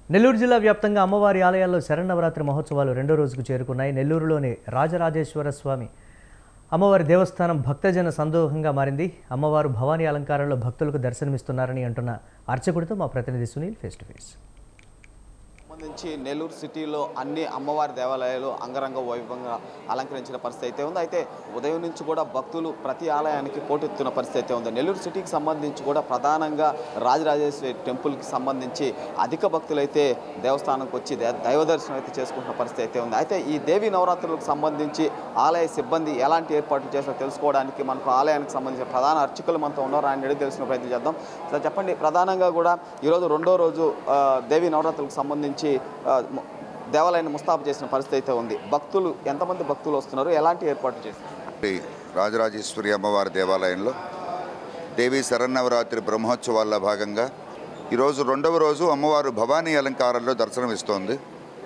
నెల్లూరు జిల్లా వ్యాప్తంగా అమ్మవారి ఆలయాల్లో శరన్నవరాత్రి మహోత్సవాలు రెండో రోజుకు చేరుకున్నాయి నెల్లూరులోని రాజరాజేశ్వర స్వామి అమ్మవారి దేవస్థానం భక్తజన సందోహంగా మారింది అమ్మవారు భవానీ అలంకారంలో భక్తులకు దర్శనమిస్తున్నారని అంటున్న అర్చకుడితో మా ప్రతినిధి సునీల్ ఫేస్ టు ఫేస్ సంబంధించి నెల్లూరు సిటీలో అన్ని అమ్మవారి దేవాలయాలు అంగరంగ వైభవంగా అలంకరించిన పరిస్థితి అయితే ఉంది అయితే ఉదయం నుంచి కూడా భక్తులు ప్రతి ఆలయానికి పోటెత్తున్న పరిస్థితి అయితే ఉంది నెల్లూరు సిటీకి సంబంధించి కూడా ప్రధానంగా రాజరాజేశ్వరి టెంపుల్కి సంబంధించి అధిక భక్తులైతే దేవస్థానంకి వచ్చి దే- దైవ దర్శనం అయితే చేసుకుంటున్న పరిస్థితి అయితే ఉంది అయితే ఈ దేవి నవరాత్రులకు సంబంధించి ఆలయ సిబ్బంది ఎలాంటి ఏర్పాట్లు చేస్తారో తెలుసుకోవడానికి మనకు ఆలయానికి సంబంధించిన ప్రధాన అర్చకులు మనతో ఉన్నారు ఆయన అడిగి తెలుసుకునే ప్రయత్నం చేద్దాం సార్ చెప్పండి ప్రధానంగా కూడా ఈరోజు రెండో రోజు ఆ, దేవి నవరాత్రులకు సంబంధించి ఆ, ము- దేవాలయాన్ని ముస్తాబు చేసిన పరిస్థితి అయితే ఉంది భక్తులు ఎంతమంది భక్తులు వస్తున్నారు ఎలాంటి ఏర్పాట్లు చేస్తారు శ్రీ రాజరాజేశ్వరి అమ్మవారి దేవాలయంలో దేవి శరన్నవరాత్రి బ్రహ్మోత్సవాల్లో భాగంగా ఈరోజు రెండవ రోజు అమ్మవారు భవానీ అలంకారంలో దర్శనమిస్తోంది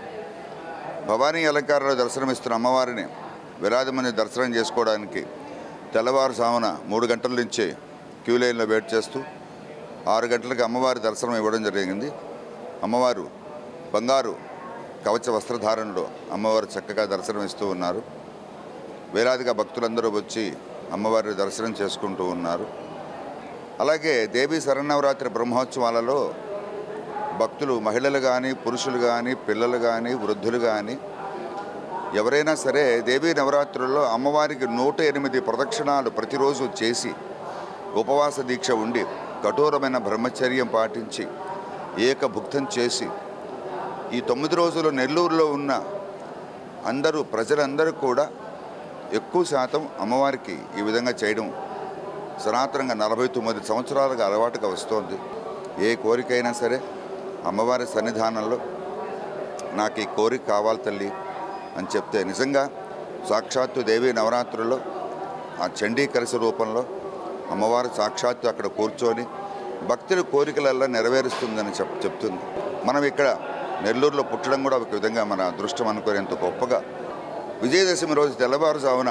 భవానీ అలంకారంలో దర్శనమిస్తున్న అమ్మవారిని వేలాది మంది దర్శనం చేసుకోవడానికి తెల్లవారుజామున మూడు గంటల నుంచి క్యూ లైన్లో వెయిట్ చేస్తూ ఆరు గంటలకు అమ్మవారి దర్శనం ఇవ్వడం జరిగింది అమ్మవారు బంగారు కవచ వస్త్రధారణలో అమ్మవారు చక్కగా దర్శనమిస్తూ ఉన్నారు వేలాదిగా భక్తులందరూ వచ్చి అమ్మవారి దర్శనం చేసుకుంటూ ఉన్నారు అలాగే దేవీ శరన్నవరాత్రి బ్రహ్మోత్సవాలలో భక్తులు మహిళలు కానీ పురుషులు కానీ పిల్లలు కానీ వృద్ధులు కానీ ఎవరైనా సరే దేవీ నవరాత్రుల్లో అమ్మవారికి నూట ఎనిమిది ప్రదక్షిణాలు ప్రతిరోజు చేసి ఉపవాస దీక్ష ఉండి కఠోరమైన బ్రహ్మచర్యం పాటించి ఏకభుక్తం చేసి ఈ తొమ్మిది రోజులు నెల్లూరులో ఉన్న అందరూ ప్రజలందరూ కూడా ఎక్కువ శాతం అమ్మవారికి ఈ విధంగా చేయడం సనాతనంగా నలభై తొమ్మిది సంవత్సరాలుగా అలవాటుగా వస్తోంది ఏ కోరికైనా సరే అమ్మవారి సన్నిధానంలో నాకు ఈ కోరిక కావాలి తల్లి అని చెప్తే నిజంగా సాక్షాత్తు దేవి నవరాత్రుల్లో ఆ చండీ కలశ రూపంలో అమ్మవారు సాక్షాత్తు అక్కడ కూర్చొని భక్తుల కోరికలల్లా నెరవేరుస్తుందని చెప్ చెప్తుంది మనం ఇక్కడ నెల్లూరులో పుట్టడం కూడా ఒక విధంగా మన అదృష్టం అనుకునేంత గొప్పగా విజయదశమి రోజు తెల్లవారుజామున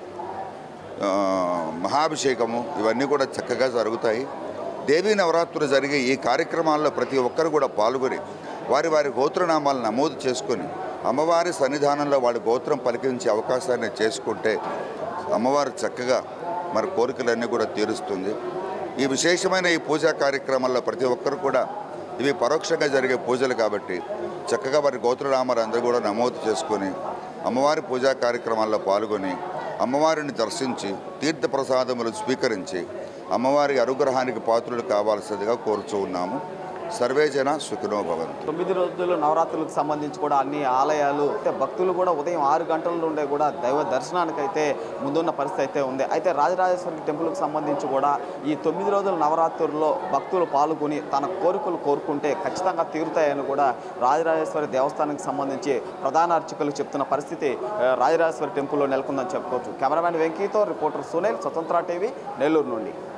ఆ, మహాభిషేకము ఇవన్నీ కూడా చక్కగా జరుగుతాయి దేవీ నవరాత్రులు జరిగే ఈ కార్యక్రమాల్లో ప్రతి ఒక్కరు కూడా పాల్గొని వారి వారి గోత్రనామాలు నమోదు చేసుకొని అమ్మవారి సన్నిధానంలో వాళ్ళ గోత్రం పలికించే అవకాశాన్ని చేసుకుంటే అమ్మవారు చక్కగా మరి కోరికలన్నీ కూడా తీరుస్తుంది ఈ విశేషమైన ఈ పూజా కార్యక్రమాల్లో ప్రతి ఒక్కరు కూడా ఇవి పరోక్షంగా జరిగే పూజలు కాబట్టి చక్కగా వారి గోత్రనామాలు అందరూ కూడా నమోదు చేసుకొని అమ్మవారి పూజా కార్యక్రమాల్లో పాల్గొని అమ్మవారిని దర్శించి తీర్థప్రసాదములు స్వీకరించి అమ్మవారి అనుగ్రహానికి పాత్రులు కావాల్సిందిగా కోరుచూ ఉన్నాము సర్వే జన సుఖినో భవంతు తొమ్మిది రోజులు నవరాత్రులకు సంబంధించి కూడా అన్ని ఆలయాలు అయితే భక్తులు కూడా ఉదయం ఆరు గంటల నుండే కూడా దైవ దర్శనానికి అయితే ముందున్న పరిస్థితి అయితే ఉంది అయితే రాజరాజేశ్వరి టెంపుల్కి సంబంధించి కూడా ఈ తొమ్మిది రోజుల నవరాత్రుల్లో భక్తులు పాల్గొని తన కోరికలు కోరుకుంటే ఖచ్చితంగా తీరుతాయని కూడా రాజరాజేశ్వరి దేవస్థానానికి సంబంధించి ప్రధాన అర్చకులు చెప్తున్న పరిస్థితి ఆ, రాజరాజేశ్వరి టెంపుల్లో నెలకొందని చెప్పుకోవచ్చు కెమెరామ్యాన్ వెంకీతో రిపోర్టర్ సునీల్ స్వతంత్ర టీవీ నెల్లూరు నుండి